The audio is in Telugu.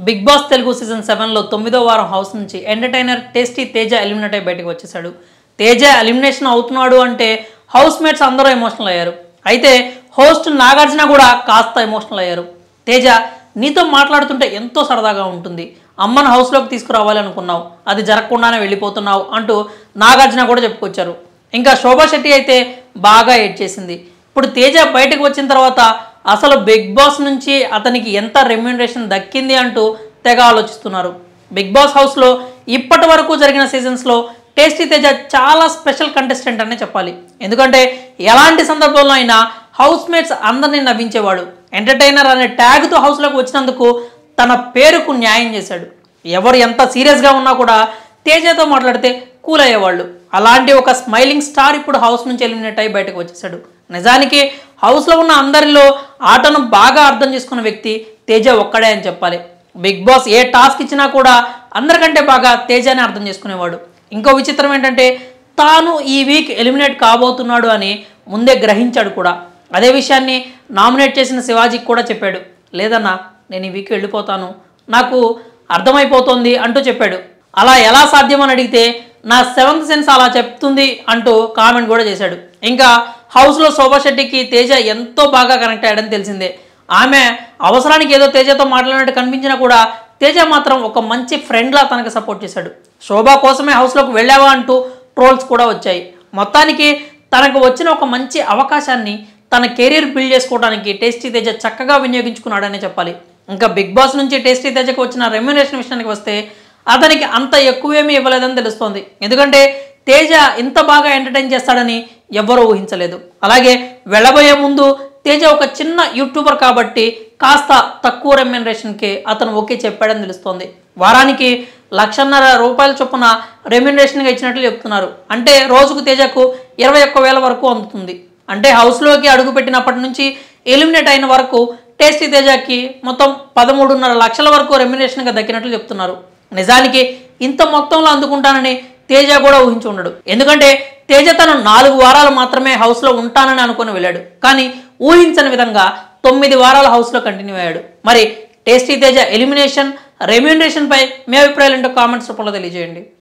బిగ్ బాస్ తెలుగు సీజన్ సెవెన్లో తొమ్మిదో వారం హౌస్ నుంచి ఎంటర్టైనర్ టేస్టీ తేజ ఎలిమినేట్ అయి బయటకు వచ్చేసాడు తేజ ఎలిమినేషన్ అవుతున్నాడు అంటే హౌస్ మేట్స్ అందరూ ఎమోషనల్ అయ్యారు అయితే హోస్ట్ నాగార్జున కూడా కాస్త ఎమోషనల్ అయ్యారు తేజ నీతో మాట్లాడుతుంటే ఎంతో సరదాగా ఉంటుంది అమ్మను హౌస్లోకి తీసుకురావాలి అనుకున్నావు అది జరగకుండానే వెళ్ళిపోతున్నావు అంటూ నాగార్జున కూడా చెప్పుకొచ్చారు ఇంకా శోభా శెట్టి అయితే బాగా ఏడ్ చేసింది ఇప్పుడు తేజ బయటకు వచ్చిన తర్వాత అసలు బిగ్ బాస్ నుంచి అతనికి ఎంత రెమ్యూనరేషన్ దక్కింది అంటూ తెగ ఆలోచిస్తున్నారు బిగ్ బాస్ హౌస్లో ఇప్పటి వరకు జరిగిన సీజన్స్లో టేస్టీ తేజ చాలా స్పెషల్ కంటెస్టెంట్ అనే చెప్పాలి ఎందుకంటే ఎలాంటి సందర్భంలో అయినా హౌస్ మేట్స్ అందరినీ నవ్వించేవాడు ఎంటర్టైనర్ అనే ట్యాగ్తో హౌస్లోకి వచ్చినందుకు తన పేరుకు న్యాయం చేశాడు ఎవరు ఎంత సీరియస్గా ఉన్నా కూడా తేజతో మాట్లాడితే కూల్ అయ్యేవాళ్ళు అలాంటి ఒక స్మైలింగ్ స్టార్ ఇప్పుడు హౌస్ నుంచి ఎలిమినేట్ అయి బయటకు వచ్చేసాడు నిజానికి హౌస్లో ఉన్న అందరిలో ఆటను బాగా అర్థం చేసుకున్న వ్యక్తి తేజ ఒక్కడే అని చెప్పాలి బిగ్ బాస్ ఏ టాస్క్ ఇచ్చినా కూడా అందరికంటే బాగా తేజాని అర్థం చేసుకునేవాడు ఇంకో విచిత్రం ఏంటంటే తాను ఈ వీక్ ఎలిమినేట్ కాబోతున్నాడు అని ముందే గ్రహించాడు కూడా అదే విషయాన్ని నామినేట్ చేసిన శివాజీకి కూడా చెప్పాడు లేదన్నా నేను ఈ వీక్ వెళ్ళిపోతాను నాకు అర్థమైపోతోంది అంటూ చెప్పాడు అలా ఎలా సాధ్యమని అడిగితే నా సెవెంత్ సెన్స్ అలా చెప్తుంది అంటూ కామెంట్ కూడా చేశాడు ఇంకా హౌస్లో శోభా శెట్టికి తేజ ఎంతో బాగా కనెక్ట్ అయ్యాడని తెలిసిందే ఆమె అవసరానికి ఏదో తేజతో మాట్లాడినట్టు కనిపించినా కూడా తేజ మాత్రం ఒక మంచి ఫ్రెండ్లా తనకు సపోర్ట్ చేశాడు శోభా కోసమే హౌస్లోకి వెళ్ళావా అంటూ ట్రోల్స్ కూడా వచ్చాయి మొత్తానికి తనకు వచ్చిన ఒక మంచి అవకాశాన్ని తన కెరీర్ బిల్డ్ చేసుకోవడానికి టేస్టీ తేజ చక్కగా వినియోగించుకున్నాడనే చెప్పాలి ఇంకా బిగ్ బాస్ నుంచి టేస్టీ తేజకు వచ్చిన రెమ్యునరేషన్ విషయానికి వస్తే అతనికి అంత ఎక్కువేమీ ఇవ్వలేదని తెలుస్తోంది ఎందుకంటే తేజ ఇంత బాగా ఎంటర్టైన్ చేస్తాడని ఎవ్వరూ ఊహించలేదు అలాగే వెళ్ళబోయే ముందు తేజ ఒక చిన్న యూట్యూబర్ కాబట్టి కాస్త తక్కువ రెమ్యునరేషన్కి అతను ఓకే చెప్పాడని తెలుస్తోంది వారానికి లక్షన్నర రూపాయల చొప్పున రెమ్యునరేషన్గా ఇచ్చినట్లు చెప్తున్నారు అంటే రోజుకు తేజకు ఇరవై ఒక్క వేల వరకు అందుతుంది అంటే హౌస్లోకి అడుగుపెట్టినప్పటి నుంచి ఎలిమినేట్ అయిన వరకు టేస్టీ తేజకి మొత్తం పదమూడున్నర లక్షల వరకు రెమ్యునరేషన్గా దక్కినట్లు చెప్తున్నారు నిజానికి ఇంత మొత్తంలో అందుకుంటానని తేజ కూడా ఊహించి ఉండడు ఎందుకంటే తేజ తను నాలుగు వారాలు మాత్రమే హౌస్లో ఉంటానని అనుకుని వెళ్ళాడు కానీ ఊహించని విధంగా తొమ్మిది వారాల హౌస్లో కంటిన్యూ అయ్యాడు మరి టేస్టీ తేజ ఎలిమినేషన్ రెమ్యూనరేషన్పై మీ అభిప్రాయాలు ఏంటో కామెంట్స్ రూపంలో తెలియజేయండి